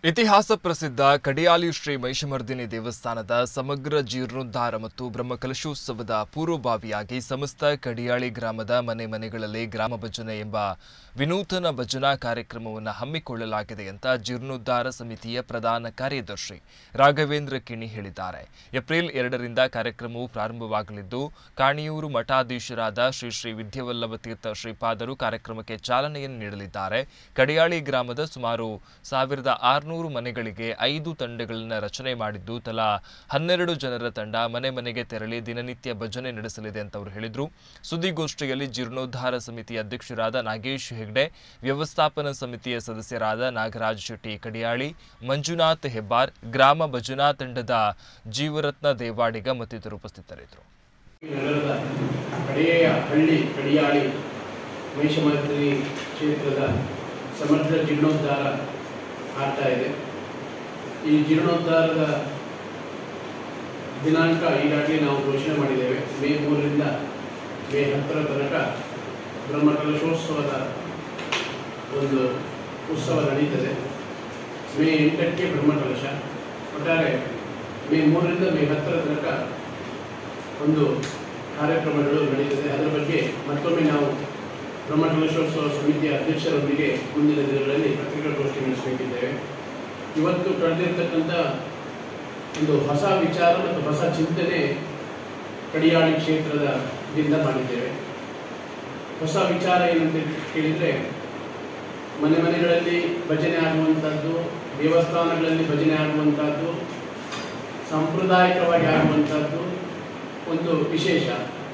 ಇತಿಹಾಸ ಪ್ರಸಿದ್ಧ ಕಡಿಯಾಲಿ ಶ್ರೀ ಮಹಿಷಮರ್ದಿನಿ ದೇವಸ್ಥಾನದ ಸಮಗ್ರ ಜೀರ್ಣೋದ್ಧಾರ ಮತ್ತು ಬ್ರಹ್ಮಕಲಶೋತ್ಸವದ ಪೂರ್ವಭಾವಿಯಾಗಿ ಸಮಸ್ತ ಕಡಿಯಾಳಿ ಗ್ರಾಮದ ಮನೆ ಮನೆಗಳಲ್ಲಿ ಗ್ರಾಮ ಭಜನೆ ಎಂಬ ವಿನೂತನ ಭಜನಾ ಕಾರ್ಯಕ್ರಮವನ್ನು ಹಮ್ಮಿಕೊಳ್ಳಲಾಗಿದೆ ಅಂತ ಜೀರ್ಣೋದ್ಧಾರ ಸಮಿತಿಯ ಪ್ರಧಾನ ಕಾರ್ಯದರ್ಶಿ ರಾಘವೇಂದ್ರ ಕಿಣಿ ಹೇಳಿದ್ದಾರೆ ಏಪ್ರಿಲ್ ಎರಡರಿಂದ ಕಾರ್ಯಕ್ರಮವು ಪ್ರಾರಂಭವಾಗಲಿದ್ದು ಕಾಣಿಯೂರು ಮಠಾಧೀಶರಾದ ಶ್ರೀ ಶ್ರೀ ವಿದ್ಯಾವಲ್ಲಭ ತೀರ್ಥ ಶ್ರೀಪಾದರು ಕಾರ್ಯಕ್ರಮಕ್ಕೆ ಚಾಲನೆಯನ್ನು ನೀಡಲಿದ್ದಾರೆ ಕಡಿಯಾಳಿ ಗ್ರಾಮದ ಸುಮಾರು ಸಾವಿರದ ಆರುನೂರು ಮನೆಗಳಿಗೆ ಐದು ತಂಡಗಳನ್ನು ರಚನೆ ಮಾಡಿದ್ದು ತಲಾ ಹನ್ನೆರಡು ಜನರ ತಂಡ ಮನೆ ಮನೆಗೆ ತೆರಳಿ ದಿನನಿತ್ಯ ಭಜನೆ ನಡೆಸಲಿದೆ ಅಂತ ಅವರು ಹೇಳಿದರು ಸುದ್ದಿಗೋಷ್ಠಿಯಲ್ಲಿ ಜೀರ್ಣೋದ್ಧಾರ ಸಮಿತಿ ಅಧ್ಯಕ್ಷರಾದ ನಾಗೇಶ್ ಹೆಗ್ಡೆ ವ್ಯವಸ್ಥಾಪನಾ ಸಮಿತಿಯ ಸದಸ್ಯರಾದ ನಾಗರಾಜ್ ಶೆಟ್ಟಿ ಕಡಿಯಾಳಿ ಮಂಜುನಾಥ್ ಹೆಬ್ಬಾರ್ ಗ್ರಾಮ ಭಜನಾ ತಂಡದ ಜೀವರತ್ನ ದೇವಾಡಿಗ ಮತ್ತಿತರರು ಉಪಸ್ಥಿತರಿದ್ದರು ನಗರದ ಕಡೆಯ ಹಳ್ಳಿ ಕಡಿಯಾಳಿ ಮಹಿಷಮರ್ದಿನಿ ಕ್ಷೇತ್ರದ ಸಮಗ್ರ ಜೀರ್ಣೋದ್ಧಾರ ಆಗ್ತಾ ಇದೆ ಈ ಜೀರ್ಣೋದ್ಧಾರದ ದಿನಾಂಕ ಈಗಾಗಲೇ ನಾವು ಘೋಷಣೆ ಮಾಡಿದ್ದೇವೆ ಮೇ ಮೂರರಿಂದ ಮೇ ಹತ್ತರ ತನಕ ಬ್ರಹ್ಮಕಲಶೋತ್ಸವದ ಒಂದು ಉತ್ಸವ ನಡೀತದೆ ಮೇ ಎಂಟಕ್ಕೆ ಬ್ರಹ್ಮಕಲಶ ಒಟ್ಟಾರೆ ಮೇ ಮೂರರಿಂದ ಮೇ ಹತ್ತರ ತನಕ ಒಂದು ಕಾರ್ಯಕ್ರಮಗಳು ನಡೀತದೆ ಅದರ ಬಗ್ಗೆ ಮತ್ತೊಮ್ಮೆ ನಾವು ಬ್ರಹ್ಮಕಲಶೋತ್ಸವ ಸಮಿತಿಯ ಅಧ್ಯಕ್ಷರೊಂದಿಗೆ ಮುಂದಿನ ದಿನಗಳಲ್ಲಿ ಪತ್ರಿಕಾಗೋಷ್ಠಿ ನಡೆಸಬೇಕಿದ್ದೇವೆ ಇವತ್ತು ಕಳೆದಿರ್ತಕ್ಕಂಥ ಒಂದು ಹೊಸ ವಿಚಾರ ಮತ್ತು ಹೊಸ ಚಿಂತನೆ ಕಡಿಯಾಳಿ ಕ್ಷೇತ್ರದ ದಿಂದ ಮಾಡಿದ್ದೇವೆ ಹೊಸ ವಿಚಾರ ಏನಂತ ಕೇಳಿದರೆ ಮನೆ ಮನೆಗಳಲ್ಲಿ ಭಜನೆ ಆಗುವಂಥದ್ದು ದೇವಸ್ಥಾನಗಳಲ್ಲಿ ಭಜನೆ ಆಗುವಂಥದ್ದು ಸಾಂಪ್ರದಾಯಿಕವಾಗಿ ಆಗುವಂಥದ್ದು ಒಂದು ವಿಶೇಷ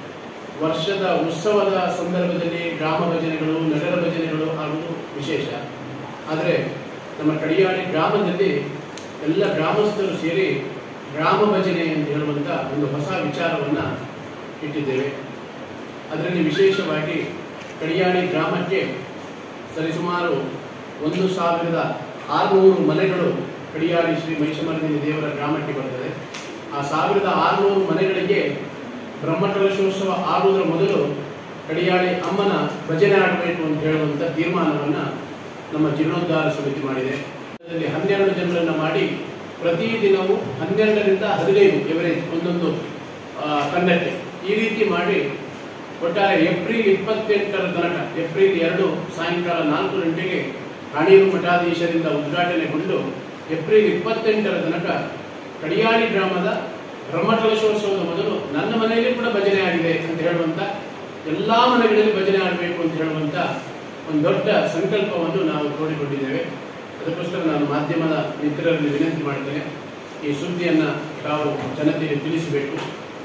ವರ್ಷದ ಉತ್ಸವದ ಸಂದರ್ಭದಲ್ಲಿ ಗ್ರಾಮ ಭಜನೆಗಳು ನಗರ ಭಜನೆಗಳು ಆಗುವುದು ವಿಶೇಷ ಆದರೆ ನಮ್ಮ ಕಡಿಯಾಳಿ ಗ್ರಾಮದಲ್ಲಿ ಎಲ್ಲ ಗ್ರಾಮಸ್ಥರು ಸೇರಿ ಗ್ರಾಮ ಭಜನೆ ಅಂತ ಹೇಳುವಂಥ ಒಂದು ಹೊಸ ವಿಚಾರವನ್ನು ಇಟ್ಟಿದ್ದೇವೆ ಅದರಲ್ಲಿ ವಿಶೇಷವಾಗಿ ಕಡಿಯಾಳಿ ಗ್ರಾಮಕ್ಕೆ ಸರಿಸುಮಾರು ಒಂದು ಸಾವಿರದ ಆರುನೂರು ಮನೆಗಳು ಕಡಿಯಾಳಿ ಶ್ರೀ ಮಹಿಷಮರ್ದಿನಿ ದೇವರ ಗ್ರಾಮಕ್ಕೆ ಬರ್ತದೆ ಆ ಸಾವಿರದ ಆರುನೂರು ಮನೆಗಳಿಗೆ ಬ್ರಹ್ಮಕಲಶೋತ್ಸವ ಆಗುವುದರ ಮೊದಲು ಕಡಿಯಾಳಿ ಅಮ್ಮನ ಭಜನೆ ಆಡಬೇಕು ಅಂತ ಹೇಳುವಂಥ ತೀರ್ಮಾನವನ್ನು ನಮ್ಮ ಜೀರ್ಣೋದ್ಧಾರ ಸಮಿತಿ ಮಾಡಿದೆ ಅದರಲ್ಲಿ ಹನ್ನೆರಡು ಜನರನ್ನು ಮಾಡಿ ಪ್ರತಿ ದಿನವೂ ಹನ್ನೆರಡರಿಂದ ಹದಿನೈದು ಎವರೇಜ್ ಒಂದೊಂದು ಆ, ತಂಡಕ್ಕೆ ಈ ರೀತಿ ಮಾಡಿ ಒಟ್ಟಾರೆ ಏಪ್ರಿಲ್ ಇಪ್ಪತ್ತೆಂಟರ ತನಕ ಏಪ್ರಿಲ್ ಎರಡು ಸಾಯಂಕಾಲ ನಾಲ್ಕು ಗಂಟೆಗೆ ಕಾಣಿಯೂರು ಮಠಾಧೀಶರಿಂದ ಉದ್ಘಾಟನೆಗೊಂಡು ಏಪ್ರಿಲ್ ಇಪ್ಪತ್ತೆಂಟರ ತನಕ ಕಡಿಯಾಳಿ ಗ್ರಾಮದ ಬ್ರಹ್ಮಕಲಶೋತ್ಸವದ ಮೊದಲು ನನ್ನ ಮನೆಯಲ್ಲಿ ಕೂಡ ಭಜನೆ ಆಗಿದೆ ಅಂತ ಹೇಳುವಂತ ಎಲ್ಲಾ ಮನೆಗಳಲ್ಲಿ ಭಜನೆ ಆಗಬೇಕು ಅಂತ ಹೇಳುವಂತ ಒಂದು ದೊಡ್ಡ ಸಂಕಲ್ಪವನ್ನು ನಾವು ತೋಡಿಕೊಂಡಿದ್ದೇವೆ ಅದಕ್ಕೋಸ್ಕರ ನಾನು ಮಾಧ್ಯಮದ ಮಿತ್ರರಲ್ಲಿ ವಿನಂತಿ ಮಾಡ್ತೇನೆ ಈ ಸುದ್ದಿಯನ್ನ ತಾವು ಜನತೆಗೆ ತಿಳಿಸಬೇಕು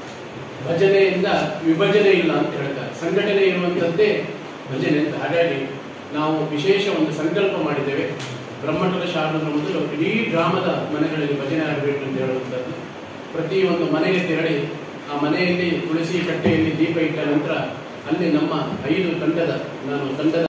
ಭಜನೆಯಿಂದ ವಿಭಜನೆ ಇಲ್ಲ ಅಂತ ಹೇಳ್ತಾರೆ ಸಂಘಟನೆ ಇರುವಂಥದ್ದೇ ಭಜನೆ ಅಂತ ಹಾಗಾಗಿ ನಾವು ವಿಶೇಷ ಒಂದು ಸಂಕಲ್ಪ ಮಾಡಿದ್ದೇವೆ ಬ್ರಹ್ಮಕಲಶ ಆಡುವುದರ ಮೊದಲು ಇಡೀ ಗ್ರಾಮದ ಮನೆಗಳಲ್ಲಿ ಭಜನೆ ಆಗಬೇಕು ಅಂತ ಹೇಳುವಂಥದ್ದು ಪ್ರತಿಯೊಂದು ಮನೆಗೆ ತೆರಳಿ ಆ ಮನೆಯಲ್ಲಿ ತುಳಸಿ ಕಟ್ಟೆಯಲ್ಲಿ ದೀಪ ಇಟ್ಟ ನಂತರ ಅಲ್ಲಿ ನಮ್ಮ ಐದು ತಂಡದ ನಾನು ತಂಡದ